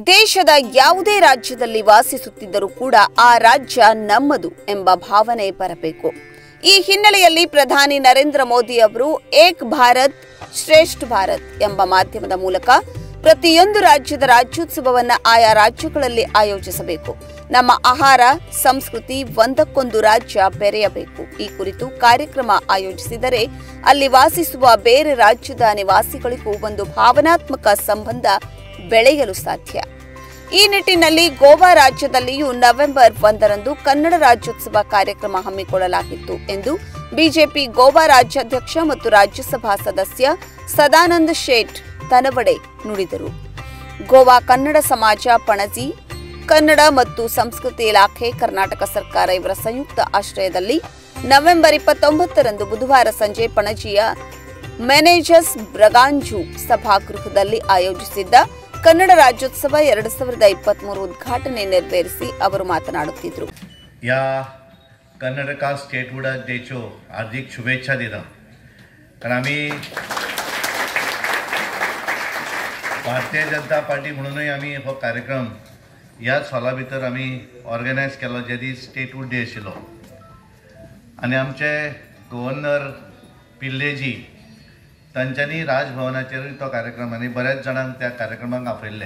ದೇಶದ ಯಾವುದೇ ರಾಜ್ಯದಲ್ಲಿ ವಾಸಿಸುತ್ತಿದ್ದರೂ ಕೂಡ ಆ ರಾಜ್ಯ ನಮ್ಮದು ಎಂಬ ಭಾವನೆ ಬರಬೇಕು ಈ ಹಿನ್ನೆಲೆಯಲ್ಲಿ ಪ್ರಧಾನಿ ನರೇಂದ್ರ ಮೋದಿ ಅವರು ಏಕ್ ಭಾರತ್ ಶ್ರೇಷ್ಠ ಭಾರತ್ ಎಂಬ ಮಾಧ್ಯಮದ ಮೂಲಕ ಪ್ರತಿಯೊಂದು ರಾಜ್ಯದ ರಾಜ್ಯೋತ್ಸವವನ್ನ ಆಯಾ ರಾಜ್ಯಗಳಲ್ಲಿ ಆಯೋಜಿಸಬೇಕು ನಮ್ಮ ಆಹಾರ ಸಂಸ್ಕೃತಿ ಒಂದಕ್ಕೊಂದು ರಾಜ್ಯ ಬೆರೆಯಬೇಕು ಈ ಕುರಿತು ಕಾರ್ಯಕ್ರಮ ಆಯೋಜಿಸಿದರೆ ಅಲ್ಲಿ ವಾಸಿಸುವ ಬೇರೆ ರಾಜ್ಯದ ನಿವಾಸಿಗಳಿಗೂ ಒಂದು ಭಾವನಾತ್ಮಕ ಸಂಬಂಧ ಬೆಳೆಯಲು ಸಾಧ್ಯ ಈ ನಿಟ್ಟಿನಲ್ಲಿ ಗೋವಾ ರಾಜ್ಯದಲ್ಲಿಯೂ ನವೆಂಬರ್ ಒಂದರಂದು ಕನ್ನಡ ರಾಜ್ಯೋತ್ಸವ ಕಾರ್ಯಕ್ರಮ ಹಮ್ಮಿಕೊಳ್ಳಲಾಗಿತ್ತು ಎಂದು ಬಿಜೆಪಿ ಗೋವಾ ರಾಜ್ಯಾಧ್ಯಕ್ಷ ಮತ್ತು ರಾಜ್ಯಸಭಾ ಸದಸ್ಯ ಸದಾನಂದ ಶೇಟ್ ತನವಡೆ ನುಡಿದರು ಗೋವಾ ಕನ್ನಡ ಸಮಾಜ ಪಣಜಿ ಕನ್ನಡ ಮತ್ತು ಸಂಸ್ಕೃತಿ ಇಲಾಖೆ ಕರ್ನಾಟಕ ಸರ್ಕಾರ ಇವರ ಸಂಯುಕ್ತ ಆಶ್ರಯದಲ್ಲಿ ನವೆಂಬರ್ ಇಪ್ಪತ್ತೊಂಬತ್ತರಂದು ಬುಧವಾರ ಸಂಜೆ ಪಣಜಿಯ ಮ್ಯಾನೇಜರ್ಸ್ ಬ್ರಗಾಂಜು ಸಭಾಗೃಹದಲ್ಲಿ ಆಯೋಜಿಸಿದ್ದ ಕನ್ನಡ ರಾಜ್ಯೋತ್ಸವ ಎರಡು ಸಾವಿರದ ಇಪ್ಪತ್ಮೂರು ಉದ್ಘಾಟನೆ ನೆರವೇರಿಸಿ ಅವರು ಮಾತನಾಡುತ್ತಿದ್ದರು या कर्नाटका स्टेटवूड डेच्यो हार्दिक शुभेच्छा दिता कारण आमी भारतीय जनता पार्टी म्हणूनय आमी हो कार्यक्रम ह्याच हॉला भितर आमी ऑर्गनायज केलो जे दीस स्टेटवूड डे आशिल्लो आनी आमचे गव्हर्नर पिल्लेजी तांच्यांनी राजभवनाचेरूय तो कार्यक्रम आनी बऱ्याच जाणांक त्या कार्यक्रमाक आपयल्ले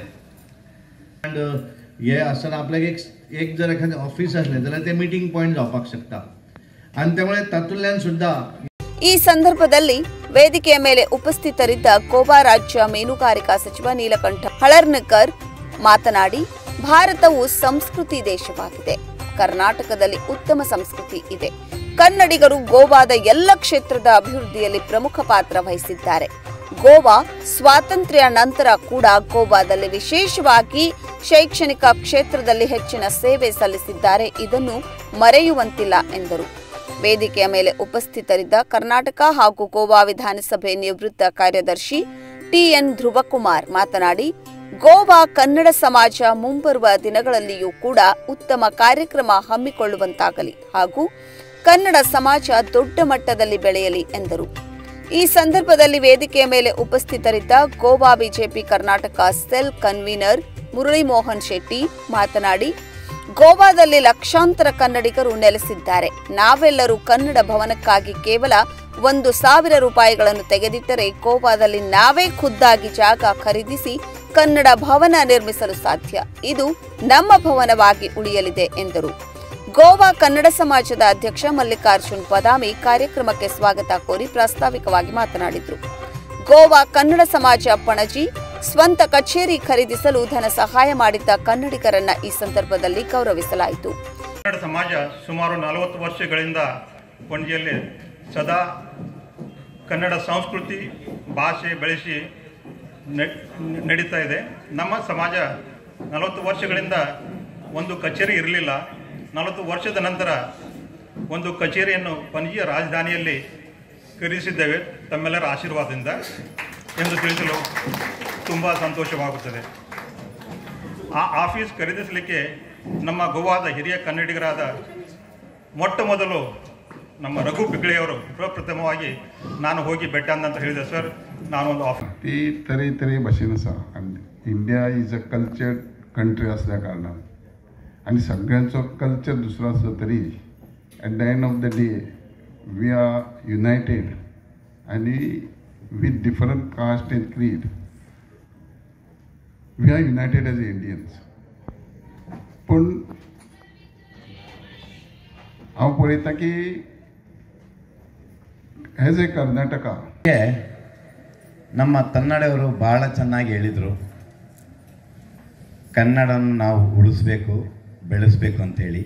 अँड हे आसतना आपल्याक एक एक जर एखादें ऑफिस असलें जाल्यार तें मिटींग पॉयंट जावपाक शकता आनी त्यामुळे तातूंतल्यान सुद्दां ಈ ಸಂದರ್ಭದಲ್ಲಿ ವೇದಿಕೆಯ ಮೇಲೆ ಉಪಸ್ಥಿತರಿದ್ದ ಗೋವಾ ರಾಜ್ಯ ಮೀನುಗಾರಿಕಾ ಸಚಿವ ನೀಲಕಂಠ ಹಳರ್ನಕರ್ ಮಾತನಾಡಿ ಭಾರತವು ಸಂಸ್ಕೃತಿ ದೇಶವಾಗಿದೆ ಕರ್ನಾಟಕದಲ್ಲಿ ಉತ್ತಮ ಸಂಸ್ಕೃತಿ ಇದೆ ಕನ್ನಡಿಗರು ಗೋವಾದ ಎಲ್ಲ ಕ್ಷೇತ್ರದ ಅಭಿವೃದ್ಧಿಯಲ್ಲಿ ಪ್ರಮುಖ ಪಾತ್ರ ವಹಿಸಿದ್ದಾರೆ ಗೋವಾ ಸ್ವಾತಂತ್ರ್ಯ ನಂತರ ಕೂಡ ಗೋವಾದಲ್ಲಿ ವಿಶೇಷವಾಗಿ ಶೈಕ್ಷಣಿಕ ಕ್ಷೇತ್ರದಲ್ಲಿ ಹೆಚ್ಚಿನ ಸೇವೆ ಸಲ್ಲಿಸಿದ್ದಾರೆ ಇದನ್ನು ಮರೆಯುವಂತಿಲ್ಲ ಎಂದರು ವೇದಿಕೆಯ ಮೇಲೆ ಉಪಸ್ಥಿತರಿದ್ದ ಕರ್ನಾಟಕ ಹಾಗೂ ಗೋವಾ ವಿಧಾನಸಭೆ ನಿವೃತ್ತ ಕಾರ್ಯದರ್ಶಿ ಟಿಎನ್ ಧ್ರುವಕುಮಾರ್ ಮಾತನಾಡಿ ಗೋವಾ ಕನ್ನಡ ಸಮಾಜ ಮುಂಬರುವ ದಿನಗಳಲ್ಲಿಯೂ ಕೂಡ ಉತ್ತಮ ಕಾರ್ಯಕ್ರಮ ಹಮ್ಮಿಕೊಳ್ಳುವಂತಾಗಲಿ ಹಾಗೂ ಕನ್ನಡ ಸಮಾಜ ದೊಡ್ಡ ಮಟ್ಟದಲ್ಲಿ ಬೆಳೆಯಲಿ ಎಂದರು ಈ ಸಂದರ್ಭದಲ್ಲಿ ವೇದಿಕೆಯ ಮೇಲೆ ಉಪಸ್ಥಿತರಿದ್ದ Goa BJP Karnataka cell convener Murali Mohan Shetty ಮಾತನಾಡಿ ಗೋವಾದಲ್ಲಿ ಲಕ್ಷಾಂತರ ಕನ್ನಡಿಗರು ನೆಲೆಸಿದ್ದಾರೆ ನಾವೆಲ್ಲರೂ ಕನ್ನಡ ಭವನಕ್ಕಾಗಿ ಕೇವಲ ಒಂದು ಸಾವಿರ ರೂಪಾಯಿಗಳನ್ನು ತೆಗೆದಿಟ್ಟರೆ ಗೋವಾದಲ್ಲಿ ನಾವೇ ಖುದ್ದಾಗಿ ಜಾಗ ಖರೀದಿಸಿ ಕನ್ನಡ ಭವನ ನಿರ್ಮಿಸಲು ಸಾಧ್ಯ ಇದು ನಮ್ಮ ಭವನವಾಗಿ ಉಳಿಯಲಿದೆ ಎಂದರು ಗೋವಾ ಕನ್ನಡ ಸಮಾಜದ ಅಧ್ಯಕ್ಷ ಮಲ್ಲಿಕಾರ್ಜುನ್ ಬದಾಮಿ ಕಾರ್ಯಕ್ರಮಕ್ಕೆ ಸ್ವಾಗತ ಕೋರಿ ಪ್ರಾಸ್ತಾವಿಕವಾಗಿ ಮಾತನಾಡಿದರು ಗೋವಾ ಕನ್ನಡ ಸಮಾಜ ಪಣಜಿ ಸ್ವಂತ ಕಚೇರಿ ಖರೀದಿಸಲು ಧನ ಸಹಾಯ ಮಾಡಿದ್ದ ಕನ್ನಡಿಗರನ್ನ ಈ ಸಂದರ್ಭದಲ್ಲಿ ಗೌರವಿಸಲಾಯಿತು ಕನ್ನಡ ಸಮಾಜ ಸುಮಾರು ನಲವತ್ತು ವರ್ಷಗಳಿಂದ ಪಣಜಿಯಲ್ಲಿ ಸದಾ ಕನ್ನಡ ಸಂಸ್ಕೃತಿ ಭಾಷೆ ಬೆಳೆಸಿ ನೆ- ನಡೀತಾ ಇದೆ ನಮ್ಮ ಸಮಾಜ ನಲವತ್ತು ವರ್ಷಗಳಿಂದ ಒಂದು ಕಚೇರಿ ಇರಲಿಲ್ಲ ನಲವತ್ತು ವರ್ಷದ ನಂತರ ಒಂದು ಕಚೇರಿಯನ್ನು ಪಣಜಿಯ ರಾಜಧಾನಿಯಲ್ಲಿ ಖರೀದಿಸಿದ್ದೇವೆ ತಮ್ಮೆಲ್ಲರ ಆಶೀರ್ವಾದದಿಂದ ಎಂದು ತಿಳಿಸಲು ತುಂಬ ಸಂತೋಷವಾಗುತ್ತದೆ ಆ ಆಫೀಸ್ ಖರೀದಿಸಲಿಕ್ಕೆ ನಮ್ಮ ಗೋವಾದ ಹಿರಿಯ ಕನ್ನಡಿಗರಾದ ಮೊಟ್ಟ ಮೊದಲು ನಮ್ಮ ರಘು ಪಿಗ್ಳೆಯವರು ಪ್ರಪ್ರಥಮವಾಗಿ ನಾನು ಹೋಗಿ ಬೆಟ್ಟ ಅಂತ ಹೇಳಿದೆ ಸರ್ ನಾನು ಒಂದು ಆಫೀಸ್ ती तरे तरे भाशेन आसा आनी India is a culture country आसल्या कारणान आनी सगळ्यांचो कल्चर दुसरो आसलो तरी at the end of the day we are united आनी with different caste and creed we are united as Indians पूण हांव पळयतां की एज ए कर्नाटका ಗೆ ನಮ್ಮ ಕನ್ನಡವರು ಭಾಳ ಚೆನ್ನಾಗಿ ಹೇಳಿದರು ಕನ್ನಡವನ್ನು ನಾವು ಉಳಿಸ್ಬೇಕು ಬೆಳೆಸಬೇಕು ಅಂತೇಳಿ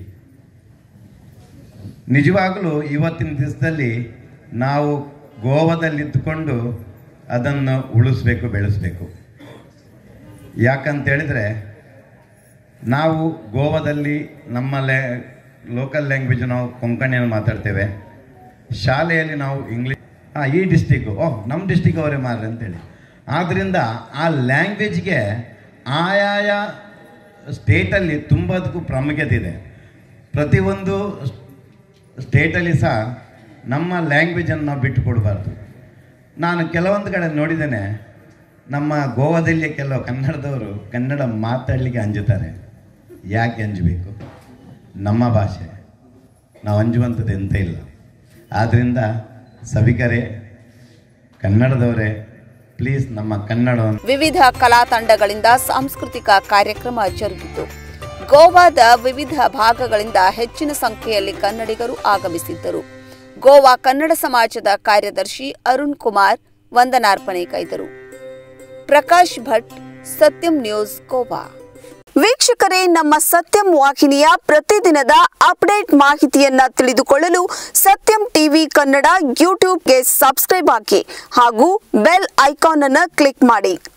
ನಿಜವಾಗಲೂ ಇವತ್ತಿನ ದಿವಸದಲ್ಲಿ ನಾವು ಗೋವಾದಲ್ಲಿದ್ದುಕೊಂಡು ಅದನ್ನು ಉಳಿಸ್ಬೇಕು ಬೆಳೆಸಬೇಕು ಯಾಕಂತೇಳಿದರೆ ನಾವು ಗೋವಾದಲ್ಲಿ ನಮ್ಮ ಲ್ಯಾ ಲೋಕಲ್ ಲ್ಯಾಂಗ್ವೇಜ್ ನಾವು ಕೊಂಕಣಿಯನ್ನು ಮಾತಾಡ್ತೇವೆ ಶಾಲೆಯಲ್ಲಿ ನಾವು ಇಂಗ್ಲೀಷ್ ಹಾಂ ಈ ಡಿಸ್ಟಿಕ್ಕು ಓಹ್ ನಮ್ಮ ಡಿಸ್ಟಿಕ್ ಅವರೇ ಮಾರ್ರಿ ಅಂತೇಳಿ ಆದ್ದರಿಂದ ಆ ಲ್ಯಾಂಗ್ವೇಜ್ಗೆ ಆಯಾಯ ಸ್ಟೇಟಲ್ಲಿ ತುಂಬದಕ್ಕೂ ಪ್ರಾಮುಖ್ಯತೆ ಇದೆ ಪ್ರತಿಯೊಂದು ಸ್ಟೇಟಲ್ಲಿ ಸಹ ನಮ್ಮ ಲ್ಯಾಂಗ್ವೇಜನ್ನು ನಾವು ಬಿಟ್ಟು ಕೊಡಬಾರ್ದು ನಾನು ಕೆಲವೊಂದು ಕಡೆ ನೋಡಿದ್ದೇನೆ ನಮ್ಮ ಗೋವಾದಲ್ಲಿ ಕೆಲವು ಕನ್ನಡದವರು ಕನ್ನಡ ಮಾತಾಡಲಿಕ್ಕೆ ಅಂಜುತ್ತಾರೆ ಯಾಕೆ ಅಂಜಬೇಕು ನಮ್ಮ ಭಾಷೆ ನಾವು ಅಂಜುವಂಥದ್ದು ಎಂತ ಇಲ್ಲ ಆದ್ದರಿಂದ ಸಭಿಕರೇ ಕನ್ನಡದವರೇ ಪ್ಲೀಸ್ ನಮ್ಮ ಕನ್ನಡವನ್ನು ವಿವಿಧ ಕಲಾ ತಂಡಗಳಿಂದ ಸಾಂಸ್ಕೃತಿಕ ಕಾರ್ಯಕ್ರಮ ಜರುಗಿತು ಗೋವಾದ ವಿವಿಧ ಭಾಗಗಳಿಂದ ಹೆಚ್ಚಿನ ಸಂಖ್ಯೆಯಲ್ಲಿ ಕನ್ನಡಿಗರು ಆಗಮಿಸಿದ್ದರು ಗೋವಾ ಕನ್ನಡ ಸಮಾಜದ ಕಾರ್ಯದರ್ಶಿ ಅರುಣ್ ಕುಮಾರ್ ವಂದನಾರ್ಪಣೆ ಕೈದರು ಪ್ರಕಾಶ್ ಭಟ್ ಸತ್ಯಂ ನ್ಯೂಸ್ ಗೋವಾ ವೀಕ್ಷಕರೇ ನಮ್ಮ ಸತ್ಯಂ ವಾಹಿನಿಯ ಪ್ರತಿದಿನದ ಅಪ್ಡೇಟ್ ಮಾಹಿತಿಯನ್ನ ತಿಳಿದುಕೊಳ್ಳಲು ಸತ್ಯಂ ಟಿವಿ ಕನ್ನಡ ಯೂಟ್ಯೂಬ್ಗೆ ಸಬ್ಸ್ಕ್ರೈಬ್ ಹಾಕಿ ಹಾಗೂ ಬೆಲ್ ಐಕಾನ್ ಅನ್ನು ಕ್ಲಿಕ್ ಮಾಡಿ